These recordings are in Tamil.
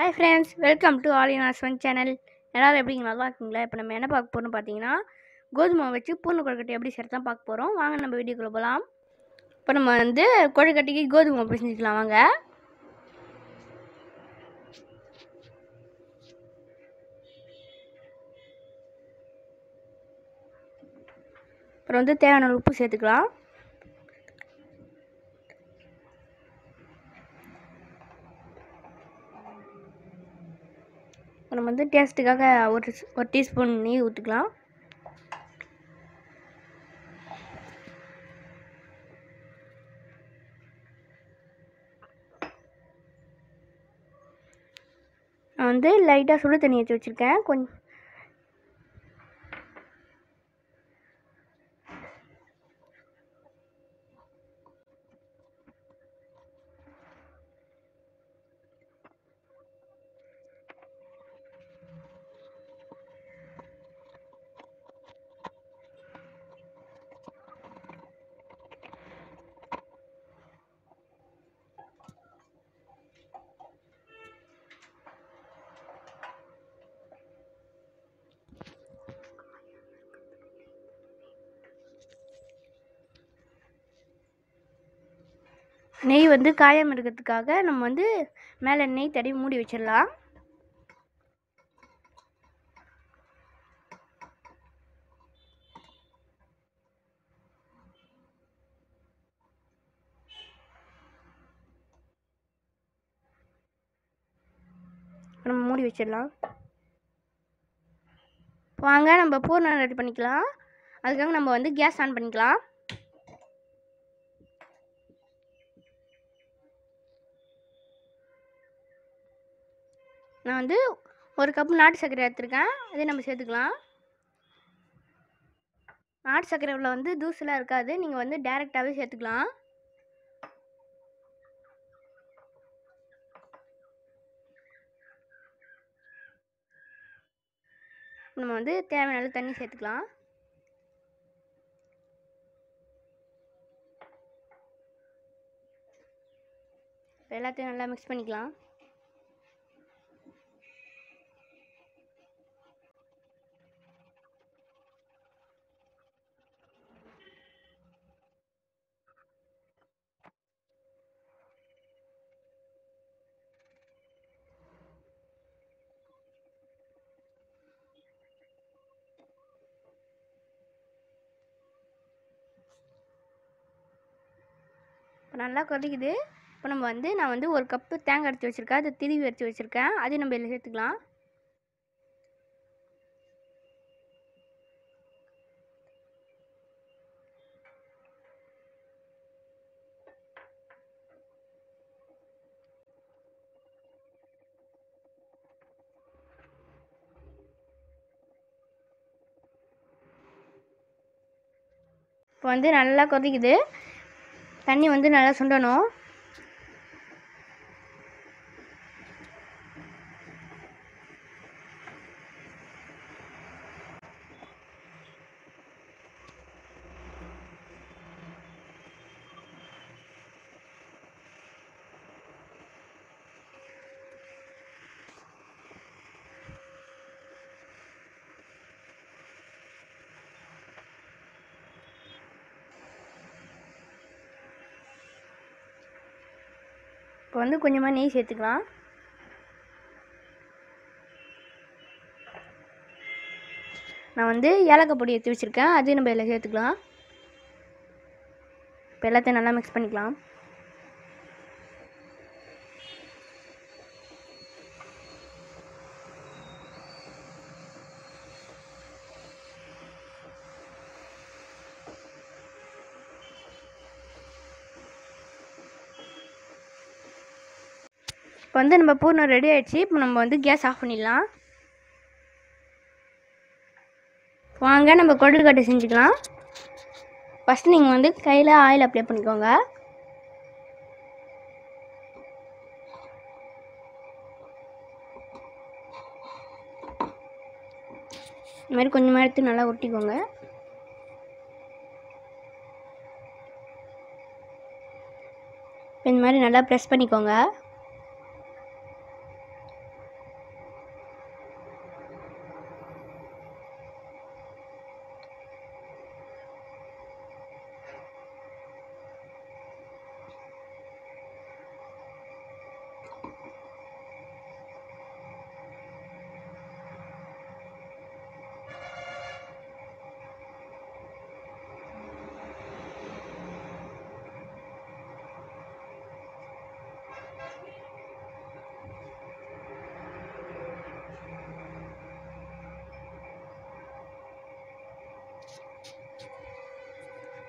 hi friends welcome to all in husband channel எல்லோரும் எப்படிங்க நல்லா இருக்கீங்களா இப்போ நம்ம என்ன பார்க்க போகிறோம்னு பார்த்தீங்கன்னா கோதுமை வச்சு பூர்ண கொழுக்கட்டை எப்படி செய்கிறது தான் பார்க்க போகிறோம் வாங்க நம்ம வீடியோக்குள்ளே போகலாம் இப்போ நம்ம வந்து கொழுக்கட்டைக்கு கோதுமை பிசைஞ்சிக்கலாம் வாங்க அப்புறம் வந்து தேவையான அளவு உப்பு சேர்த்துக்கலாம் நம்ம வந்து டேஸ்ட்டுக்காக ஒரு ஒரு டீஸ்பூன் நெய் ஊற்றிக்கலாம் நான் வந்து லைட்டாக சுடு தண்ணி வச்சு வச்சுருக்கேன் கொஞ்சம் நெய் வந்து காயாமல் இருக்கிறதுக்காக நம்ம வந்து மேலே நெய் தடவி மூடி வச்சிடலாம் நம்ம மூடி வச்சிடலாம் வாங்க நம்ம பூர்ணம் ரெடி பண்ணிக்கலாம் அதுக்காக நம்ம வந்து கேஸ் ஆன் பண்ணிக்கலாம் நான் வந்து ஒரு கப் நாட்டு சர்க்கரை எடுத்துருக்கேன் அதே நம்ம சேர்த்துக்கலாம் நாட்டு சர்க்கரை உள்ள வந்து தூசுலாம் இருக்காது நீங்கள் வந்து டேரெக்டாகவே சேர்த்துக்கலாம் நம்ம வந்து தேவையான அளவு தண்ணி சேர்த்துக்கலாம் எல்லாத்தையும் நல்லா மிக்ஸ் பண்ணிக்கலாம் இப்போ நல்லா கொதிக்குது இப்போ நம்ம வந்து நான் வந்து ஒரு கப்பு தேங்காய் எடுத்து வச்சுருக்கேன் அதை திருவி எடுத்து வச்சுருக்கேன் அதையும் நம்ம இதில் சேர்த்துக்கலாம் இப்போ வந்து நல்லா கொதிக்குது தண்ணி வந்து நல்லா சுண்டணும் இப்போ வந்து கொஞ்சமாக நெய் சேர்த்துக்கலாம் நான் வந்து ஏலக்காய் பொடி எடுத்து வச்சுருக்கேன் அதையும் நம்ம இதில் சேர்த்துக்கலாம் இப்போ எல்லாத்தையும் நல்லா மிக்ஸ் பண்ணிக்கலாம் இப்போ வந்து நம்ம பூர்ணம் ரெடி ஆகிடுச்சு இப்போ நம்ம வந்து கேஸ் ஆஃப் பண்ணிடலாம் வாங்க நம்ம கொழுக்கட்டை செஞ்சுக்கலாம் ஃபஸ்ட்டு நீங்கள் வந்து கையில் ஆயில் அப்ளை பண்ணிக்கோங்க இந்த மாதிரி கொஞ்சமாக எடுத்து நல்லா ஒட்டிக்கோங்க இந்த மாதிரி நல்லா ப்ரெஸ் பண்ணிக்கோங்க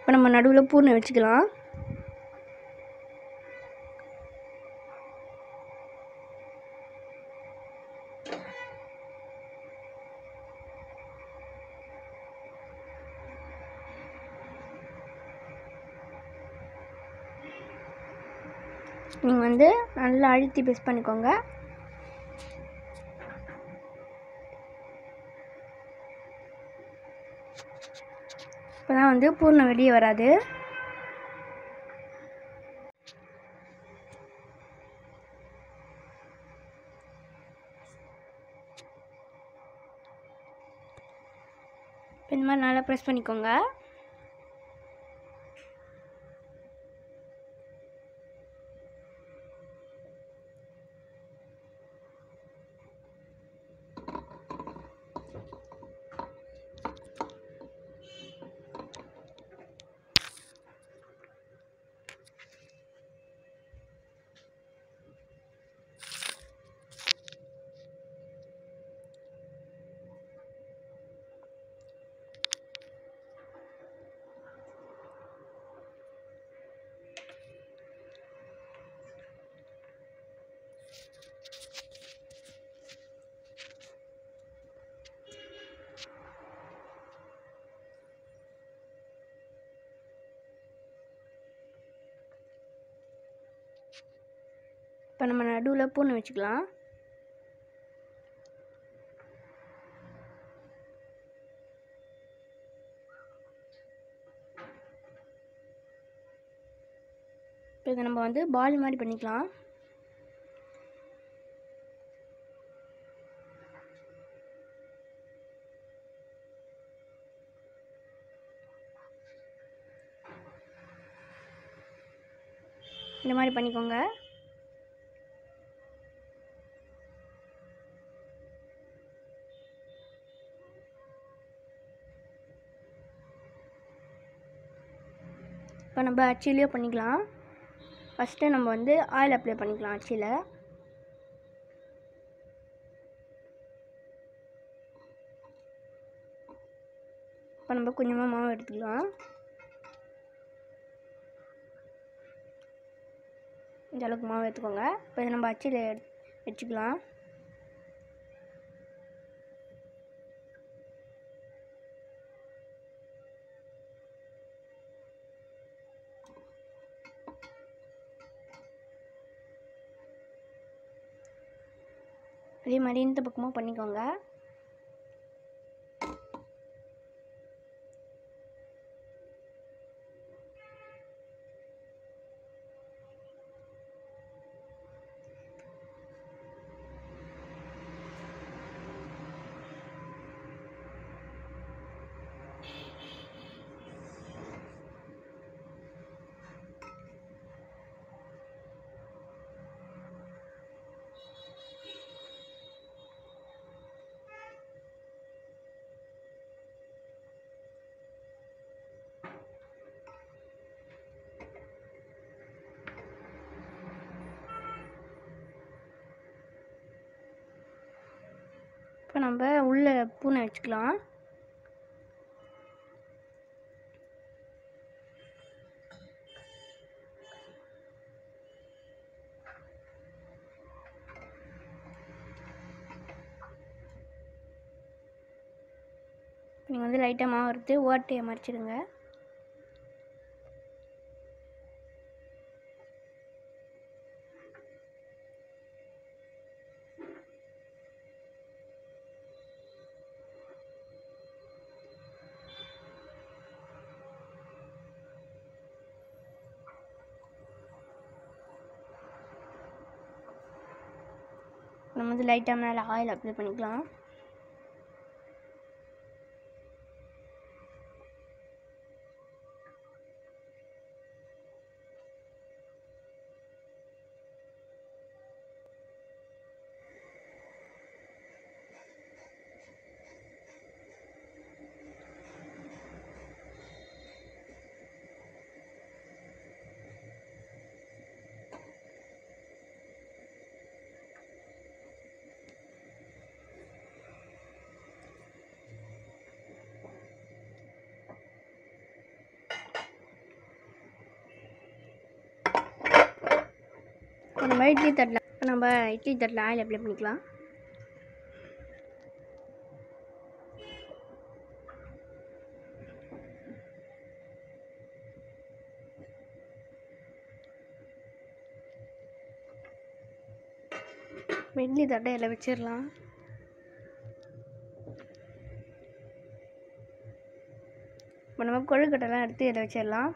இப்போ நம்ம நடுவில் பூனை வச்சுக்கலாம் நீங்கள் வந்து நல்லா அழுத்தி ப்ரெஸ் பண்ணிக்கோங்க இப்போ தான் வந்து பூர்ணம் வெளியே வராது இந்த மாதிரி நல்லா ப்ரெஸ் பண்ணிக்கோங்க இப்போ நம்ம நடுவில் பூனை வச்சுக்கலாம் இப்போ இதை நம்ம வந்து பால் மாதிரி பண்ணிக்கலாம் இந்த மாதிரி பண்ணிக்கோங்க இப்போ நம்ம அச்சிலேயே பண்ணிக்கலாம் ஃபஸ்ட்டு நம்ம வந்து ஆயில் அப்ளை பண்ணிக்கலாம் அச்சியில் இப்போ நம்ம கொஞ்சமாக மாவு எடுத்துக்கலாம் இந்த அளவுக்கு மாவு எடுத்துக்கோங்க இப்போ இதை நம்ம அச்சியில் வச்சுக்கலாம் அதே மாதிரி இந்த பக்கமும் பண்ணிக்கோங்க இப்போ நம்ம உள்ளே பூனை வச்சுக்கலாம் நீங்கள் வந்து லைட்டாக மாவு எடுத்து ஓட்டையை மறைச்சிடுங்க நம்ம வந்து லைட்டாக மேலே ஆயில் அப்ளை பண்ணிக்கலாம் இப்போ நம்ம இட்லி தட்டில் இப்போ நம்ம இட்லி தட்டில் ஆயில் அப்ளை பண்ணிக்கலாம் இப்போ இட்லி தட்டை இதில் வச்சிடலாம் இப்போ நம்ம கொழுக்கட்டைலாம் எடுத்து இதில் வச்சிடலாம்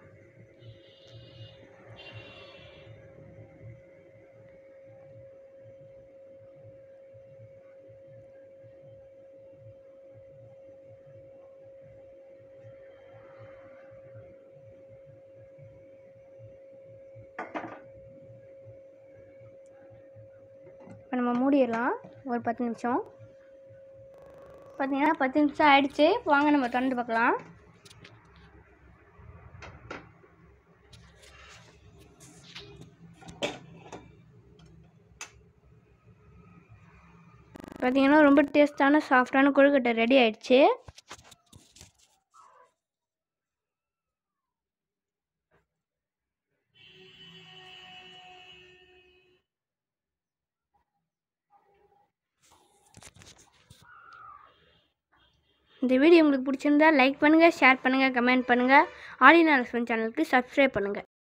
இப்போ நம்ம மூடிடலாம் ஒரு பத்து நிமிஷம் பார்த்தீங்கன்னா பத்து நிமிஷம் ஆயிடுச்சு வாங்க நம்ம திறந்து பார்க்கலாம் பார்த்தீங்கன்னா ரொம்ப டேஸ்டான சாஃப்டான கொழுக்கட்டை ரெடி ஆயிடுச்சு இந்த வீடியோ உங்களுக்கு பிடிச்சிருந்தா லைக் பண்ணுங்கள் ஷேர் பண்ணுங்கள் கமெண்ட் பண்ணுங்கள் ஆலினா லக்ஷ்மன் சேனலுக்கு சப்ஸ்கிரைப் பண்ணுங்கள்